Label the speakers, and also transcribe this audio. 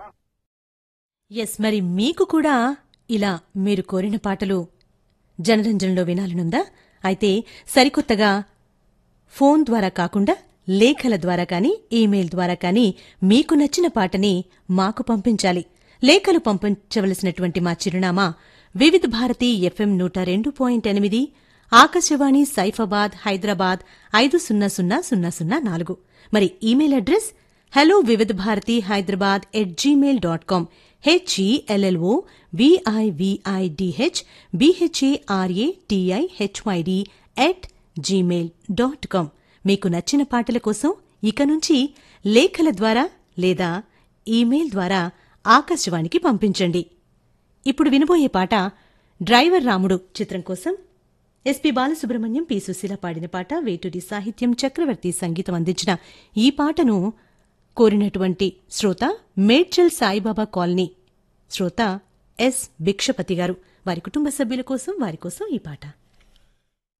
Speaker 1: yes మరి మీకు కూడా ఇలా మీరు కోరిన పాటలు జనరంజన్లో వినాలనుందా అయితే సరికొత్తగా ఫోన్ ద్వారా కాకుండా లేఖల ద్వారా కానీ ఈమెయిల్ ద్వారా కానీ మీకు నచ్చిన పాటని మాకు పంపించాలి లేఖలు పంపించవలసినటువంటి మా చిరునామా వివిధ భారతి ఎఫ్ఎం నూట రెండు పాయింట్ ఎనిమిది ఆకాశవాణి సైఫాబాద్ హైదరాబాద్ ఐదు సున్నా సున్నా సున్నా సున్నా నాలుగు మరి email address hello Vividh Bharati Hyderabad at Gmail dot com H E L L O V I V I D H B H A R A T I H Y D at Gmail dot com మీకు నచ్చిన పాటల కోసం ఇక నుంచి లేఖల ద్వారా లేదా ఈమెయిల్ ద్వారా ఆకాశవాణికి పంపించండి ఇప్పుడు వినబోయే పాట డ్రైవర్ రాముడు చిత్రం కోసం ఎస్పి బాలసుబ్రహ్మణ్యం పి సుశీల పాడిన పాట వేటూరి సాహిత్యం చక్రవర్తి సంగీతం అందించిన ఈ పాటను కోరినటువంటి శ్రోత మేడ్చల్ సాయిబాబా కాలనీ శ్రోత ఎస్ భిక్షపతి గారు వారి కుటుంబ సభ్యుల కోసం వారి కోసం ఈ పాట